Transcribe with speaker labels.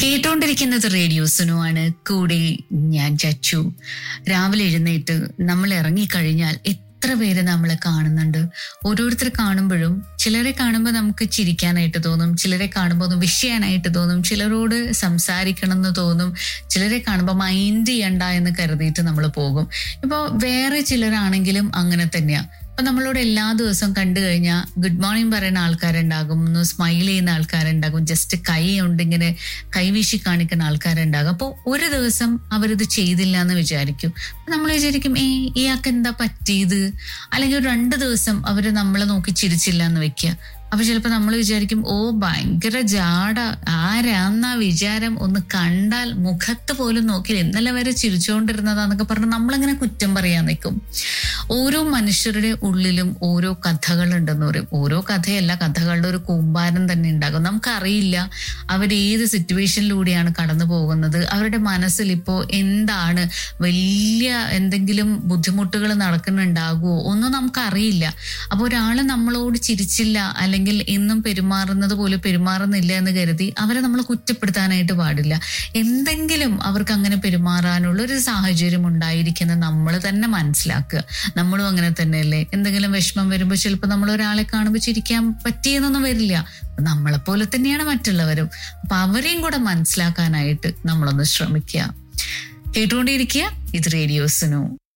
Speaker 1: കേട്ടോണ്ടിരിക്കുന്നത് റേഡിയോസിനു ആണ് കൂടെ ഞാൻ ചച്ചു രാവിലെ എഴുന്നേറ്റ് നമ്മൾ ഇറങ്ങിക്കഴിഞ്ഞാൽ എത്ര പേര് നമ്മളെ കാണുന്നുണ്ട് ഓരോരുത്തർ കാണുമ്പോഴും ചിലരെ കാണുമ്പോൾ നമുക്ക് ചിരിക്കാനായിട്ട് തോന്നും ചിലരെ കാണുമ്പോൾ ഒന്ന് വിഷയാനായിട്ട് തോന്നും ചിലരോട് സംസാരിക്കണം എന്ന് തോന്നും ചിലരെ കാണുമ്പോൾ മൈൻഡ് ചെയ്യണ്ട എന്ന് കരുതിയിട്ട് നമ്മൾ പോകും ഇപ്പോൾ വേറെ ചിലരാണെങ്കിലും അങ്ങനെ തന്നെയാ അപ്പൊ നമ്മളോട് എല്ലാ ദിവസവും കണ്ടു കഴിഞ്ഞാൽ ഗുഡ് മോർണിംഗ് പറയുന്ന ആൾക്കാരുണ്ടാകും ഒന്ന് സ്മൈൽ ചെയ്യുന്ന ആൾക്കാരുണ്ടാകും ജസ്റ്റ് കൈ കൊണ്ട് ഇങ്ങനെ കൈവീശി കാണിക്കുന്ന ആൾക്കാരുണ്ടാകും അപ്പോൾ ഒരു ദിവസം അവരിത് ചെയ്തില്ല എന്ന് വിചാരിക്കും അപ്പൊ നമ്മൾ വിചാരിക്കും ഏ ഇയാൾക്ക് എന്താ പറ്റിയത് അല്ലെങ്കിൽ ഒരു രണ്ട് ദിവസം അവർ നമ്മളെ നോക്കി ചിരിച്ചില്ല എന്ന് വെക്കുക അപ്പൊ ചിലപ്പോ നമ്മൾ വിചാരിക്കും ഓ ഭയങ്കര ജാട ആരാന്നാ വിചാരം ഒന്ന് കണ്ടാൽ മുഖത്ത് പോലും നോക്കില്ല ഇന്നലെ വരെ ചിരിച്ചുകൊണ്ടിരുന്നതാന്നൊക്കെ പറഞ്ഞ് നമ്മളിങ്ങനെ കുറ്റം പറയാൻ നിൽക്കും ഓരോ മനുഷ്യരുടെ ഉള്ളിലും ഓരോ കഥകളുണ്ടെന്ന് പറയും ഓരോ കഥയല്ല കഥകളുടെ ഒരു കൂമ്പാരം തന്നെ ഉണ്ടാകും നമുക്കറിയില്ല അവർ ഏത് സിറ്റുവേഷനിലൂടെയാണ് കടന്നു പോകുന്നത് അവരുടെ മനസ്സിൽ ഇപ്പോൾ എന്താണ് വലിയ എന്തെങ്കിലും ബുദ്ധിമുട്ടുകൾ നടക്കുന്നുണ്ടാകുമോ ഒന്നും നമുക്കറിയില്ല അപ്പോൾ ഒരാൾ നമ്മളോട് ചിരിച്ചില്ല അല്ലെങ്കിൽ എന്നും പെരുമാറുന്നത് പോലെ പെരുമാറുന്നില്ല എന്ന് കരുതി അവരെ നമ്മൾ കുറ്റപ്പെടുത്താനായിട്ട് പാടില്ല എന്തെങ്കിലും അവർക്ക് അങ്ങനെ പെരുമാറാനുള്ള ഒരു സാഹചര്യം ഉണ്ടായിരിക്കുന്നത് നമ്മൾ തന്നെ മനസ്സിലാക്കുക നമ്മളും അങ്ങനെ തന്നെയല്ലേ എന്തെങ്കിലും വിഷമം വരുമ്പോൾ ചിലപ്പോൾ നമ്മൾ ഒരാളെ കാണുമ്പോൾ ചിരിക്കാൻ പറ്റിയെന്നൊന്നും വരില്ല നമ്മളെ പോലെ തന്നെയാണ് മറ്റുള്ളവരും അപ്പൊ അവരെയും കൂടെ മനസ്സിലാക്കാനായിട്ട് നമ്മളൊന്ന് ശ്രമിക്കുക കേട്ടുകൊണ്ടിരിക്കുക ഇത് റേഡിയോസിനു